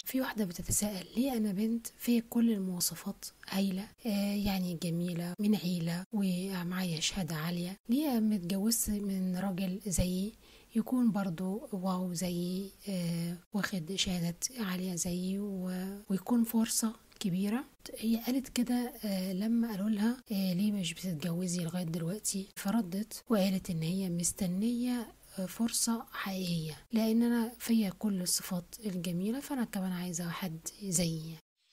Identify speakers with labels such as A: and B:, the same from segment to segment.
A: في واحدة بتتساءل ليه أنا بنت في كل المواصفات هايلة آه يعني جميلة من عيلة ومعايا شهادة عالية ليه متجوزت من راجل زيي يكون برضو واو زيي آه واخد شهادة عالية زيي ويكون فرصة كبيرة هي قالت كده آه لما قالوا لها آه ليه مش بتتجوزي لغاية دلوقتي فردت وقالت ان هي مستنية فرصة حقيقية لأن أنا فيا كل الصفات الجميلة فأنا كمان عايزة حد زيي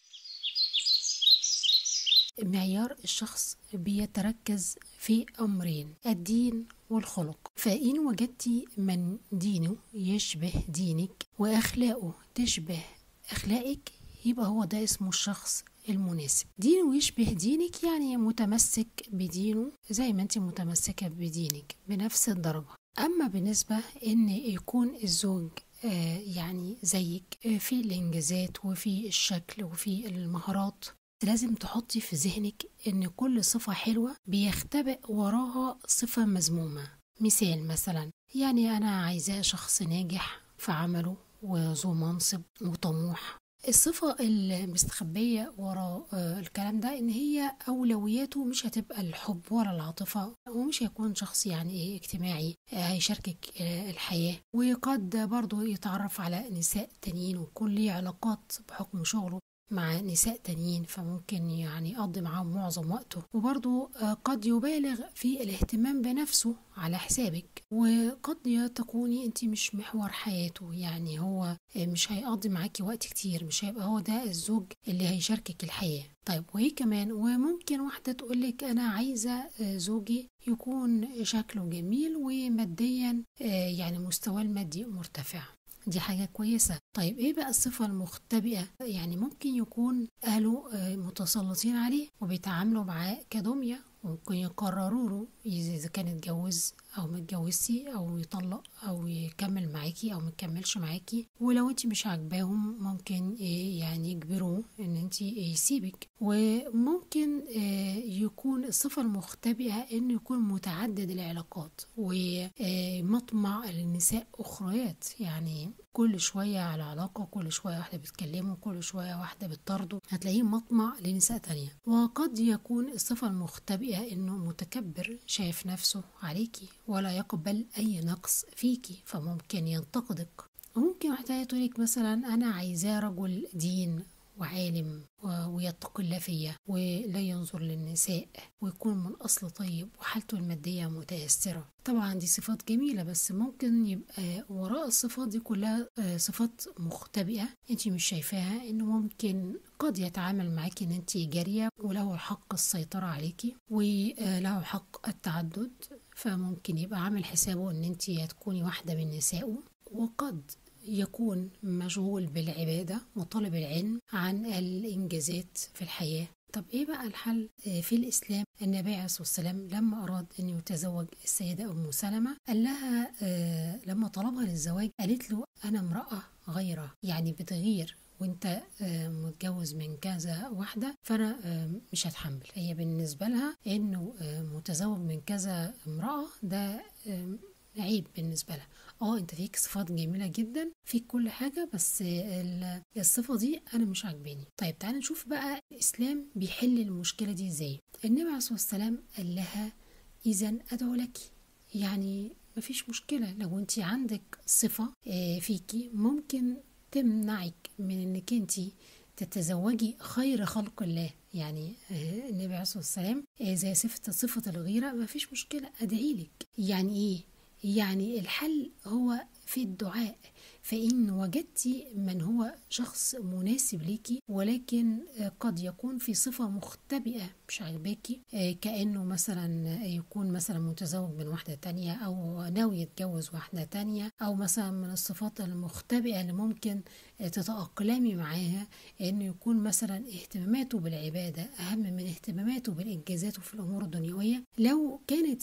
A: معيار الشخص بيتركز في أمرين الدين والخلق فإن وجدتي من دينه يشبه دينك وأخلاقه تشبه أخلاقك يبقى هو ده اسمه الشخص المناسب دينه يشبه دينك يعني متمسك بدينه زي ما انت متمسكة بدينك بنفس الدرجة أما بالنسبة إن يكون الزوج آه يعني زيك آه في الإنجازات وفي الشكل وفي المهارات لازم تحطي في ذهنك إن كل صفة حلوة بيختبئ وراها صفة مذمومة مثال مثلا يعني أنا عايزاه شخص ناجح في عمله وذو منصب وطموح الصفة المستخبية ورا الكلام ده إن هي أولوياته مش هتبقى الحب ولا العاطفة ومش هيكون شخص يعني اجتماعي هيشاركك الحياة وقد برضو يتعرف على نساء تانيين ويكون ليه علاقات بحكم شغله مع نساء تانيين فممكن يعني يقضي معاهم معظم وقته وبرضه قد يبالغ في الاهتمام بنفسه على حسابك وقد تكوني انت مش محور حياته يعني هو مش هيقضي معاكي وقت كتير مش هيبقى هو ده الزوج اللي هيشاركك الحياة طيب وهي كمان وممكن واحدة تقولك أنا عايزة زوجي يكون شكله جميل وماديا يعني مستواه المادي مرتفع دي حاجة كويسة طيب ايه بقى الصفة المختبئة يعني ممكن يكون اهله متسلطين عليه وبيتعاملوا معاه كدمية ممكن يقرروا له اذا كان اتجوز او متجوزتي او يطلق او يكمل معاكي او مكملش معاكي ولو انت مش عاجباهم ممكن يعني يجبروه ان انت يسيبك وممكن يكون الصفة المختبئة انه يكون متعدد العلاقات ومطمع للنساء اخريات يعني كل شوية على علاقة كل شوية واحدة بتكلمه كل شوية واحدة بتطرده هتلاقيه مطمع لنساء تانية وقد يكون الصفة المختبئة انه متكبر شايف نفسه عليكي ولا يقبل اي نقص فيكي فممكن ينتقدك وممكن واحدة تقولك مثلا انا عايزاه رجل دين وعالم ويتقي الله فيا ولا ينظر للنساء ويكون من أصل طيب وحالته المادية متيسرة طبعا دي صفات جميلة بس ممكن يبقى وراء الصفات دي كلها صفات مختبئة انت مش شايفاها انه ممكن قد يتعامل معاكي ان انت جارية وله حق السيطرة عليكي وله حق التعدد فممكن يبقى عامل حسابه ان انت هتكوني واحدة من نسائه وقد يكون مشغول بالعبادة وطلب العلم عن الإنجازات في الحياة طب إيه بقى الحل في الإسلام النبي عليه الصلاة والسلام لما أراد أن يتزوج السيدة أم سلمة قال لها لما طلبها للزواج قالت له أنا امرأة غيرة يعني بتغير وانت متجوز من كذا واحدة فأنا مش هتحمل هي بالنسبة لها إنه متزوج من كذا امرأة ده عيب بالنسبة لها اه انت فيك صفات جميلة جدا فيك كل حاجة بس الصفة دي انا مش عاجباني طيب تعالى نشوف بقى الاسلام بيحل المشكلة دي ازاي النبي عليه الصلاة والسلام قال لها اذا ادعو لك يعني مفيش مشكلة لو انت عندك صفة فيكي ممكن تمنعك من انك انت تتزوجي خير خلق الله يعني النبي عليه الصلاة والسلام زي صفة صفة الغيرة مفيش مشكلة ادعي لك يعني ايه يعني الحل هو في الدعاء فإن وجدت من هو شخص مناسب ليكي ولكن قد يكون في صفة مختبئة مش عاجباكي كأنه مثلا يكون مثلا متزوج من واحدة تانية أو ناوي يتجوز واحدة تانية أو مثلا من الصفات المختبئة اللي ممكن تتأقلمي معاها إنه يكون مثلا اهتماماته بالعبادة أهم من اهتماماته بالإنجازات وفي الأمور الدنيوية لو كانت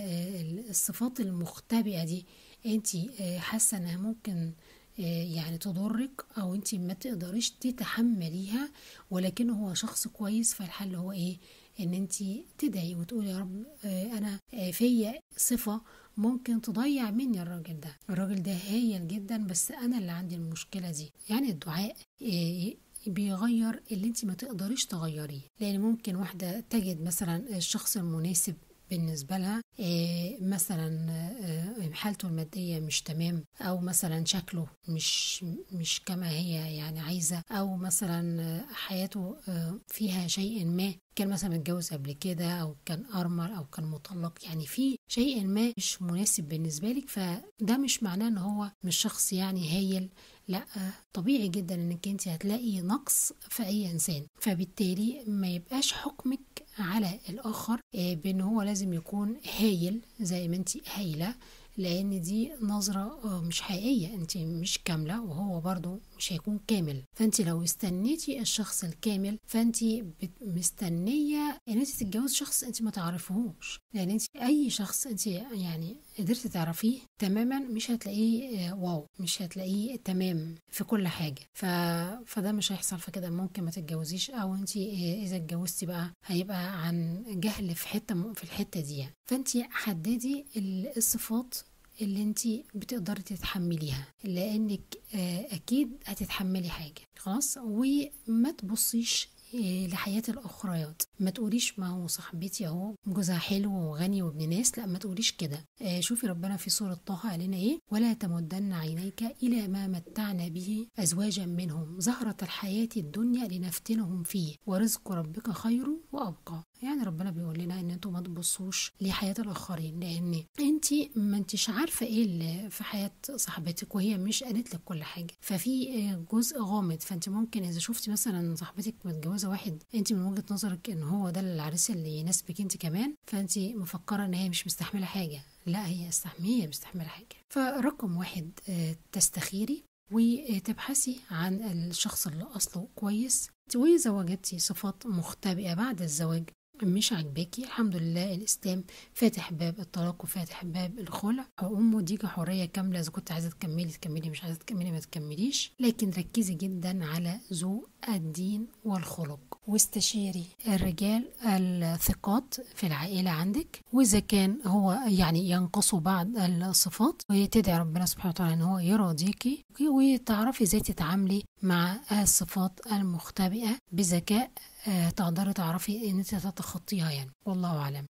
A: الصفات المختبئة دي انت حاسه انها ممكن يعني تضرك او انت ما تقدريش تتحمليها ولكن هو شخص كويس فالحل هو ايه ان انت تدعي وتقولي يا رب انا فيا صفه ممكن تضيع مني الراجل ده الراجل ده هايل جدا بس انا اللي عندي المشكله دي يعني الدعاء إيه بيغير اللي انت ما تقدريش تغيريه لان ممكن واحده تجد مثلا الشخص المناسب بالنسبة لها إيه مثلا إيه حالته المادية مش تمام أو مثلا شكله مش مش كما هي يعني عايزة أو مثلا حياته فيها شيء ما كان مثلا متجوز قبل كده أو كان أرمل أو كان مطلق يعني في شيء ما مش مناسب بالنسبة لك فده مش معناه إن هو مش شخص يعني هايل لا طبيعي جدا انك انت هتلاقي نقص في اي انسان فبالتالي ما يبقاش حكمك على الاخر بان هو لازم يكون هايل زي ما انت هايله لان دي نظرة مش حقيقية انت مش كاملة وهو برضو مش هيكون كامل فانت لو استنيتي الشخص الكامل فانت مستنية ان انت تتجوز شخص انت ما تعرفهوش لان انت اي شخص انت يعني قدرتي تعرفيه تماما مش هتلاقيه واو مش هتلاقيه تمام في كل حاجة ف... فده مش هيحصل فكده ممكن ما تتجوزيش او انت اذا اتجوزتي بقى هيبقى عن جهل في حتة في الحتة دي يعني. فانت حددي الصفات اللي انت بتقدري تتحمليها لانك اكيد هتتحملي حاجه خلاص وما تبصيش لحياة الأخريات ما تقوليش ما هو صاحبتي أهو جوزها حلو وغني وابن ناس لا ما تقوليش كده شوفي ربنا في سورة طه قال لنا إيه ولا تمدن عينيك إلى ما متعنا به أزواجا منهم زهرة الحياة الدنيا لنفتنهم فيه ورزق ربك خير وأبقى يعني ربنا بيقول لنا ان انتوا ما تبصوش لحياه الاخرين لان انت ما انتش عارفه ايه اللي في حياه صاحبتك وهي مش قالت لك كل حاجه ففي جزء غامض فانت ممكن اذا شفتي مثلا صاحبتك متجوزه واحد انت من وجهه نظرك ان هو ده العريس اللي يناسبك انت كمان فانت مفكره ان هي مش مستحمله حاجه لا هي هي مستحمله حاجه فرقم واحد تستخيري وتبحثي عن الشخص اللي اصله كويس واذا وجدتي صفات مختبئه بعد الزواج مش عاجباكي الحمد لله الاسلام فاتح باب الطلاق وفاتح باب الخلع امه ديكي حريه كامله اذا كنت عايزه تكملي تكملي مش عايزه تكملي ما تكمليش لكن ركزي جدا على ذوق الدين والخلق واستشيري الرجال الثقات في العائله عندك واذا كان هو يعني ينقصوا بعض الصفات وتدعي ربنا سبحانه وتعالى ان هو يرضيكي وتعرفي ازاي تتعاملي مع الصفات المختبئه بذكاء تقدري تعرفي ان انت تتخطيها يعني والله اعلم